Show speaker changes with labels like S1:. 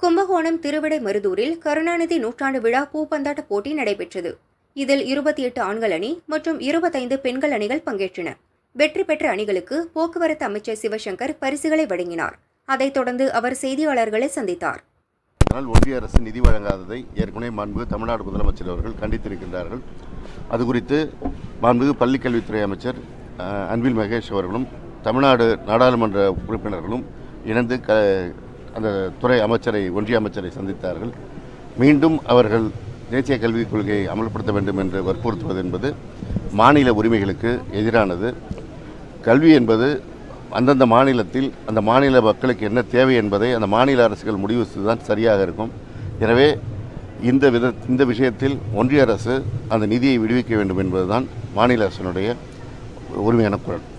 S1: கும்பகோணம் திருவிடை மருதூரில் கருணாநிதி நூற்றாண்டு விழா பூப்பந்தாட்ட போட்டி நடைபெற்றது இதில் இருபத்தி எட்டு ஆண்கள் அணி மற்றும் இருபத்தைந்து பெண்கள் அணிகள் பங்கேற்றன வெற்றி பெற்ற அணிகளுக்கு போக்குவரத்து அமைச்சர் சிவசங்கர் பரிசுகளை வழங்கினார் அதைத் தொடர்ந்து அவர் செய்தியாளர்களை சந்தித்தார்
S2: ஆனால் ஒன்றிய அரசு நிதி வழங்காததை ஏற்கனவே மாண்புமிகு தமிழ்நாடு முதலமைச்சர் அவர்கள் கண்டித்திருக்கின்றார்கள் அது குறித்து மாண்புமிகு பள்ளிக்கல்வித்துறை அமைச்சர் அஹ், அன்பில் மகேஷ் அவர்களும் தமிழ்நாடு நாடாளுமன்ற உறுப்பினர்களும் இணைந்து க அந்த துறை அமைச்சரை ஒன்றிய அமைச்சரை சந்தித்தார்கள் மீண்டும் அவர்கள் தேசிய கல்விக் கொள்கையை அமல்படுத்த வேண்டும் என்று வற்புறுத்துவது என்பது மாநில உரிமைகளுக்கு எதிரானது கல்வி என்பது அந்தந்த மாநிலத்தில் அந்த மாநில மக்களுக்கு என்ன தேவை என்பதை அந்த மாநில அரசுகள் முடிவு செய்துதான் சரியாக இருக்கும் எனவே இந்த வித இந்த விஷயத்தில் ஒன்றிய அரசு அந்த நிதியை விடுவிக்க வேண்டும் என்பதுதான் மாநில அரசினுடைய உரிமையான குரல்